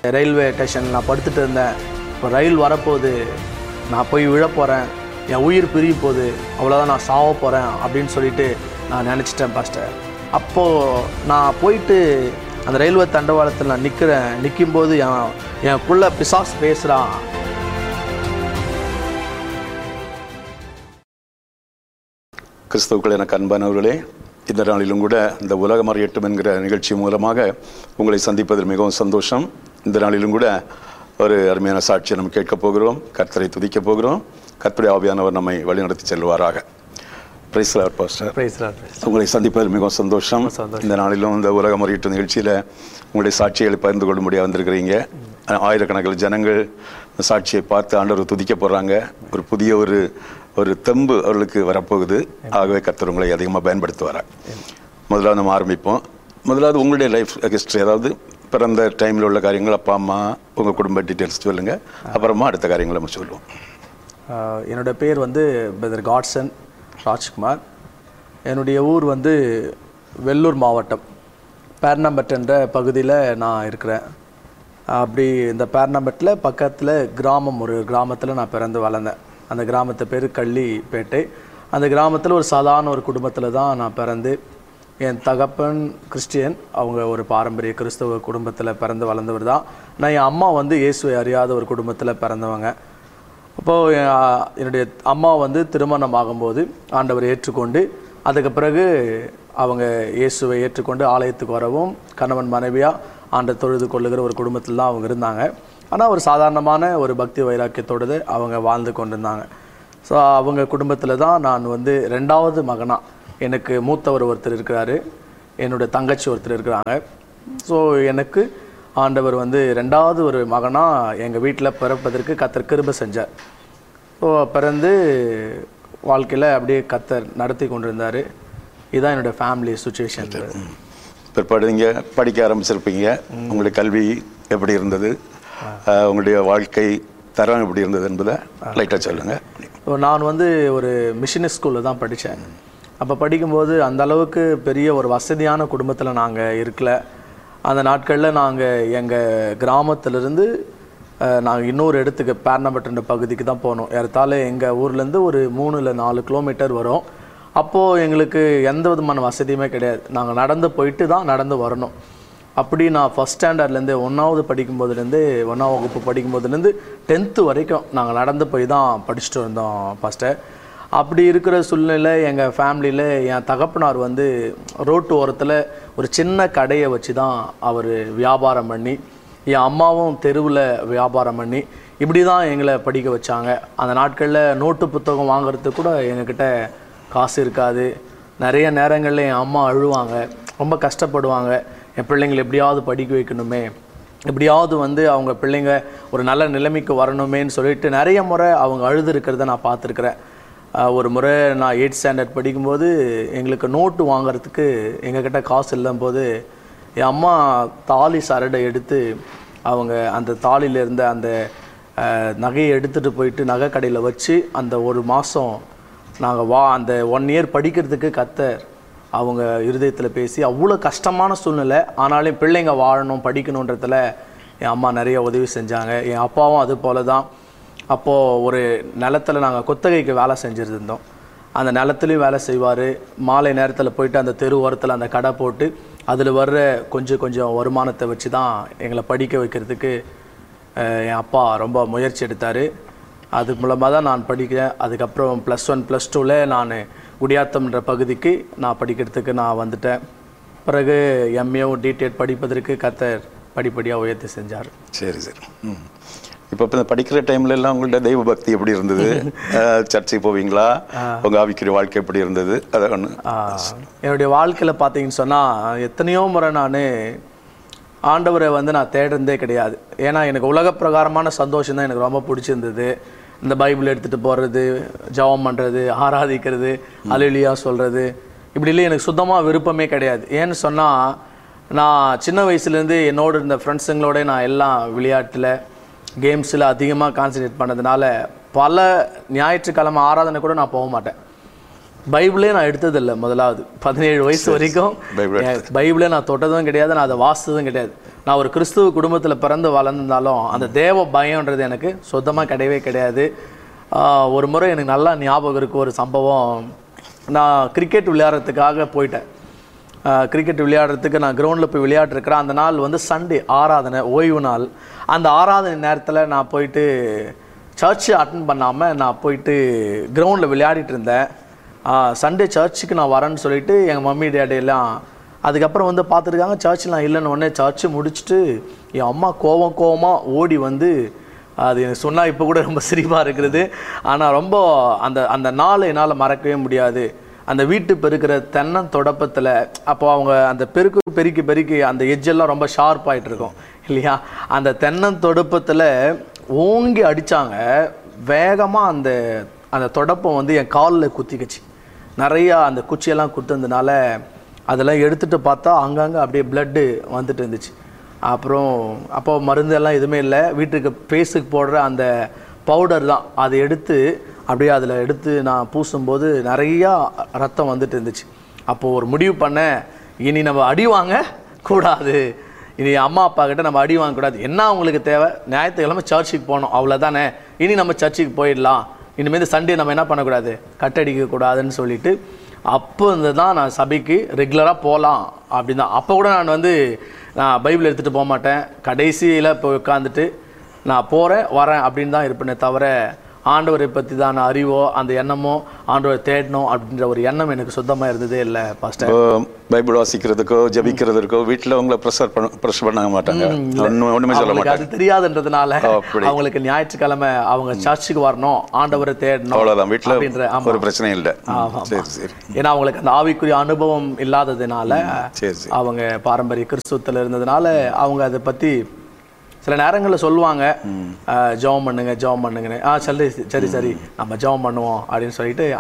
Railway ஸ்டேஷனில் நான் படுத்துட்டு இருந்தேன் இப்போ ரயில் வரப்போகுது நான் போய் விழ போகிறேன் என் உயிர் பிரிய போகுது அவ்வளோதான் நான் சாவ போகிறேன் அப்படின்னு சொல்லிட்டு நான் நினச்சிட்டேன் பாஸ்டர் அப்போது நான் போயிட்டு அந்த ரயில்வே தண்டவாளத்தில் நான் நிற்கிறேன் நிற்கும்போது என் எனக்குள்ள பிசாஸ் பேசுகிறான் கிறிஸ்துவுக்கள் எனக்கு அன்பானவர்களே இந்த நாளிலும் கூட இந்த உலகம் அறியட்டும் என்கிற நிகழ்ச்சி மூலமாக உங்களை சந்திப்பதில் மிகவும் சந்தோஷம் இந்த நாளிலும் கூட ஒரு அருமையான சாட்சியை நம்ம கேட்கப் போகிறோம் கர்த்தரை துதிக்கப் போகிறோம் கர்த்தருடைய ஆவியானவர் நம்மை வழிநடத்தி செல்வாராக praise pastor Praise the Lord, praise the உங்களை சந்திப்பதில் மிகவும் சந்தோஷம் சந்தோஷம். இந்த நாளிலும் இந்த உலகம் அறியட்டும் நிகழ்ச்சியில் உங்களுடைய சாட்சிகளை பகிர்ந்து கொள்ள முடியாது வந்திருக்கிறீங்க ஆயிரக்கணக்கில் ஜனங்கள் இந்த சாட்சியை பார்த்து ஆண்டவர் துதிக்க போகிறாங்க ஒரு புதிய ஒரு ஒரு தெம்பு அவர்களுக்கு வரப்போகுது ஆகவே கர்த்தர் உங்களை அதிகமாக பயன்படுத்துவார் முதலாவது நம்ம ஆரம்பிப்போம் முதலாவது உங்களுடைய லைஃப் ஹிஸ்ட்ரி அதாவது பிறந்த டைமில் உள்ள காரியங்கள் அப்பா அம்மா உங்கள் குடும்ப டீட்டெயில்ஸ் சொல்லுங்க அப்புறமா அடுத்த காரியங்களை நம்ம சொல்லுவோம் ஆஹ் என்னோட பேர் வந்து பிரதர் காட்சன் ராஜ்குமார் என்னுடைய ஊர் வந்து வெள்ளூர் மாவட்டம் பேர்னம்பட் என்ற பகுதியில் நான் இருக்கிறேன் அப்படி இந்த பேர்னம்பட்டில் பக்கத்தில் கிராமம் ஒரு கிராமத்தில் நான் பிறந்து வளர்ந்தேன் அந்த கிராமத்து பேர் கள்ளிப்பேட்டை அந்த கிராமத்தில் ஒரு சாதாரண ஒரு குடும்பத்தில் தான் நான் பிறந்து என் தகப்பன் கிறிஸ்டியன் அவங்க ஒரு பாரம்பரிய கிறிஸ்தவ குடும்பத்தில் பிறந்து வளர்ந்தவர் தான் நான் என் அம்மா வந்து இயேசுவை அறியாத ஒரு குடும்பத்தில் பிறந்தவங்க அப்போது என்னுடைய அம்மா வந்து திருமணம் ஆகும்போது ஆண்டவர் ஏற்றுக்கொண்டு அதுக்கு பிறகு அவங்க இயேசுவை ஏற்றுக்கொண்டு ஆலயத்துக்கு வரவும் கணவன் மனைவியாக ஆண்டை தொழுது கொள்ளுகிற ஒரு குடும்பத்தில் தான் அவங்க இருந்தாங்க ஆனால் ஒரு சாதாரணமான ஒரு பக்தி வைராக்கியத்தோடு அவங்க வாழ்ந்து கொண்டிருந்தாங்க ஸோ அவங்க குடும்பத்தில் தான் நான் வந்து ரெண்டாவது மகனாக எனக்கு மூத்தவர் ஒருத்தர் இருக்கிறாரு என்னுடைய தங்கச்சி ஒருத்தர் இருக்கிறாங்க ஸோ எனக்கு ஆண்டவர் வந்து ரெண்டாவது ஒரு மகனாக எங்கள் வீட்டில் பிறப்பதற்கு கத்தர் கிருபை செஞ்சார் ஸோ பிறந்து வாழ்க்கையில் அப்படியே கத்தர் நடத்தி கொண்டிருந்தார் இதுதான் என்னோட ஃபேமிலி சுச்சுவேஷன் பிற்பாடு நீங்கள் படிக்க ஆரம்பிச்சிருப்பீங்க உங்களுடைய கல்வி எப்படி இருந்தது அஹ், உங்களுடைய வாழ்க்கை தரம் எப்படி இருந்தது என்பதை லைட்டாக சொல்லுங்கள் ஸோ நான் வந்து ஒரு மிஷினரி ஸ்கூலில் தான் படித்தேன் அப்போ படிக்கும்போது அந்த அளவுக்கு பெரிய ஒரு வசதியான குடும்பத்தில் நாங்கள் இருக்கல அந்த நாட்களில் நாங்கள் எங்கள் கிராமத்திலிருந்து நாங்கள் இன்னொரு இடத்துக்கு பேர்னம்பட்டுன்ற பகுதிக்கு தான் போனோம் ஏறத்தாழ எங்கள் ஊர்லேருந்து ஒரு மூணு இல்லை நாலு கிலோமீட்டர் வரும் அப்போது எங்களுக்கு எந்த விதமான வசதியுமே கிடையாது நாங்கள் நடந்து போயிட்டு தான் நடந்து வரணும் அப்படி நான் ஃபஸ்ட் ஸ்டாண்டர்ட்லேருந்து ஒன்றாவது படிக்கும்போதுலேருந்து ஒன்றாம் வகுப்பு படிக்கும்போதுலேருந்து டென்த்து வரைக்கும் நாங்கள் நடந்து போய் தான் படிச்சுட்டு வந்தோம் ஃபஸ்ட்டு அப்படி இருக்கிற சூழ்நிலை எங்கள் ஃபேமிலியில் என் தகப்பனார் வந்து ரோட்டு ஓரத்தில் ஒரு சின்ன கடையை வச்சு தான் அவர் வியாபாரம் பண்ணி என் அம்மாவும் தெருவில் வியாபாரம் பண்ணி இப்படி தான் எங்களை படிக்க வச்சாங்க அந்த நாட்களில் நோட்டு புத்தகம் வாங்குறதுக்கு கூட எங்ககிட்ட காசு இருக்காது நிறைய நேரங்களில் என் அம்மா அழுவாங்க ரொம்ப கஷ்டப்படுவாங்க என் பிள்ளைங்களை எப்படியாவது படிக்க வைக்கணுமே எப்படியாவது வந்து அவங்க பிள்ளைங்க ஒரு நல்ல நிலைமைக்கு வரணுமேன்னு சொல்லிட்டு நிறைய முறை அவங்க அழுது இருக்கிறத நான் பார்த்துருக்குறேன் ஆஹ் ஒரு முறை நான் எயிட் ஸ்டாண்டர்ட் படிக்கும்போது எங்களுக்கு நோட்டு வாங்குறதுக்கு எங்ககிட்ட காசு இல்லாம்போது என் அம்மா தாலி சரடை எடுத்து அவங்க அந்த தாலியில் இருந்த அந்த ஆஹ், நகையை எடுத்துகிட்டு போயிட்டு நகை கடையில் வச்சு அந்த ஒரு மாதம் நாங்கள் வா அந்த ஒன் இயர் படிக்கிறதுக்கு கத்தர் அவங்க இருதயத்தில் பேசி அவ்வளோ கஷ்டமான சூழ்நிலை ஆனாலும் பிள்ளைங்க வாழணும் படிக்கணுன்றதுல என் அம்மா நிறைய உதவி செஞ்சாங்க என் அப்பாவும் அது போல தான் அப்போது ஒரு நிலத்துல நாங்கள் குத்தகைக்கு வேலை செஞ்சுருந்தோம் அந்த நிலத்துலையும் வேலை செய்வார் மாலை நேரத்தில் போயிட்டு அந்த தெரு ஓரத்தில் அந்த கடை போட்டு அதில் வர்ற கொஞ்சம் கொஞ்சம் வருமானத்தை வச்சு தான் எங்களை படிக்க வைக்கிறதுக்கு அஹ், என் அப்பா ரொம்ப முயற்சி எடுத்தார் அது மூலமாக தான் நான் படிக்கிறேன் அதுக்கப்புறம் ப்ளஸ் ஒன் ப்ளஸ் டூவில் நான் குடியாத்தம்ன்ற பகுதிக்கு நான் படிக்கிறதுக்கு நான் வந்துட்டேன் பிறகு எம்ஏவும் டிடெட் படிப்பதற்கு கத்தர் படிப்படியாக உயர்த்தி செஞ்சார் சரி சரி ம் இப்போ இப்போ படிக்கிற டைம்ல எல்லாம் உங்கள்ட்ட தெய்வ பக்தி எப்படி இருந்தது அஹ், சர்ச்சைக்கு போவீங்களா உங்க ஆவிக்குரிய வாழ்க்கை எப்படி இருந்தது அதை ஒன்று ஆஹ், என்னுடைய வாழ்க்கையில் பார்த்தீங்கன்னு சொன்னால் எத்தனையோ முறை நான் ஆண்டவரை வந்து நான் தேடுறதே கிடையாது ஏன்னா எனக்கு உலக பிரகாரமான சந்தோஷம் தான் எனக்கு ரொம்ப பிடிச்சிருந்தது இந்த பைபிள் எடுத்துகிட்டு போகிறது ஜெபம் பண்ணுறது ஆராதிக்கிறது அலுலியா சொல்கிறது இப்படிலாம் எனக்கு சுத்தமாக விருப்பமே கிடையாது ஏன்னு சொன்னால் நான் சின்ன வயசுலேருந்து என்னோட இருந்த ஃப்ரெண்ட்ஸுங்களோட நான் எல்லாம் விளையாட்டில் கேம்ஸில் அதிகமாக கான்சன்ட்ரேட் பண்ணதுனால பல ஞாயிற்றுக்கிழமை ஆராதனை கூட நான் போக மாட்டேன் பைபிளே நான் எடுத்ததில்லை முதலாவது பதினேழு வயசு வரைக்கும் பைபிள் என் பைபிளே நான் தொட்டதும் கிடையாது நான் அதை வாசித்ததும் கிடையாது நான் ஒரு கிறிஸ்துவ குடும்பத்தில் பிறந்து வளர்ந்திருந்தாலும் அந்த தேவ பயம்ன்றது எனக்கு சுத்தமாக கிடையவே கிடையாது ஆஹ் ஒரு முறை எனக்கு நல்லா ஞாபகம் இருக்கு ஒரு சம்பவம் நான் கிரிக்கெட் விளையாடுறதுக்காக போயிட்டேன் கிரிக்கெட் விளையாடுறதுக்கு நான் கிரவுண்டில் போய் விளையாடுறேன் அந்த நாள் வந்து சண்டே ஆராதனை ஓய்வு நாள் அந்த ஆராதனை நேரத்தில் நான் போயிட்டு சர்ச்சு அட்டன் பண்ணாமல் நான் போயிட்டு கிரவுண்டில் விளையாடிட்டு இருந்தேன் சண்டே சர்ச்சுக்கு நான் வரேன்னு சொல்லிட்டு எங்கள் மம்மி டேடி எல்லாம் அதுக்கப்புறம் வந்து பார்த்துருக்காங்க சர்ச்சில் நான் இல்லைன்னு உடனே சர்ச்சு முடிச்சுட்டு என் அம்மா கோவம் கோவமாக ஓடி வந்து அது எனக்கு சொன்னால் இப்போ கூட ரொம்ப சிரிப்பாக இருக்கிறது ஆனால் ரொம்ப அந்த அந்த நாளை என்னால் மறக்கவே முடியாது அந்த வீட்டு பெருக்கிற தென்னன் தொடப்பத்தில் அப்போ அவங்க அந்த பெருக்கு பெருக்கி பெருக்கி அந்த எஜ்ஜெல்லாம் ரொம்ப ஷார்ப் ஆயிட்டு இருக்கும் இல்லையா அந்த தென்னன் தொடப்பத்தில் ஓங்கி அடிச்சாங்க வேகமாக அந்த அந்த தொடப்பம் வந்து என் காலில் குத்திக்கிச்சு நிறையா அந்த குச்சியெல்லாம் குத்துனதுனால அதெல்லாம் எடுத்துட்டு பார்த்தா அங்கங்கே அப்படியே பிளட்டு வந்துட்டு இருந்துச்சு அப்புறம் அப்போ மருந்து எல்லாம் எதுவுமே இல்லை வீட்டுக்கு ஃபேஸுக்கு போடுற அந்த பவுடர் தான் அதை எடுத்து அப்படியே அதில் எடுத்து நான் பூசும்போது நிறையா ரத்தம் வந்துட்டு இருந்துச்சு அப்போது ஒரு முடிவு பண்ணேன் இனி நம்ம அடி வாங்க கூடாது இனி அம்மா அப்பா கிட்ட நம்ம அடி வாங்கக்கூடாது என்ன அவங்களுக்கு தேவை ஞாயிற்றுக்கிழமை சர்ச்சுக்கு போகணும் அவ்வளோதானே இனி நம்ம சர்ச்சுக்கு போயிடலாம் இனிமேல் சண்டே நம்ம என்ன பண்ணக்கூடாது கட்டடிக்க கூடாதுன்னு சொல்லிட்டு அப்போ இருந்து தான் நான் சபைக்கு ரெகுலராக போகலாம் அப்படின்னு தான் அப்போ கூட நான் வந்து நான் பைபிள் எடுத்துகிட்டு போக மாட்டேன் கடைசியில் போய் உட்காந்துட்டு நான் போகிறேன் வரேன் அப்படின்னு தான் இருப்பேனே தவிர ஆண்டவரை பற்றி தான் அறிவோ அந்த எண்ணமோ ஆண்டவரை தேடணும் அப்படின்ற ஒரு எண்ணம் எனக்கு சுத்தமாக இருந்ததே இல்லை பாஸ்டர் இப்போ பைபிள் வாசிக்கிறதுக்கோ ஜபிக்கிறதுக்கோ வீட்டில் உங்களை ப்ரெஷர் பண்ண ப்ரெஷர் பண்ண மாட்டாங்க ஒன்றும் ஒன்றுமே சொல்ல அவங்களுக்கு மாட்டாங்க அது தெரியாதுன்றதுனால அப்படி. அவங்களுக்கு ஞாயிற்றுக்கிழமை அவங்க சர்ச்சுக்கு வரணும் ஆண்டவரை தேடணும் அவ்வளோதான் வீட்டில் அப்படின்ற ஆமா. ஒரு பிரச்சனையும் இல்லை ஆமா. சரி சரி ஏன்னா அவங்களுக்கு அந்த ஆவிக்குரிய அனுபவம் இல்லாததுனால சரி சரி அவங்க பாரம்பரிய கிறிஸ்துவத்தில் இருந்ததுனால அவங்க அதை பற்றி சில நேரங்களில் சொல்லுவாங்க அஹ், ஜெபம் பண்ணுங்க ஜெபம் பண்ணுங்கன்னு ஆ சரி சரி சரி நம்ம ஜெபம் பண்ணுவோம் அப்படின்னு சொல்லிட்டு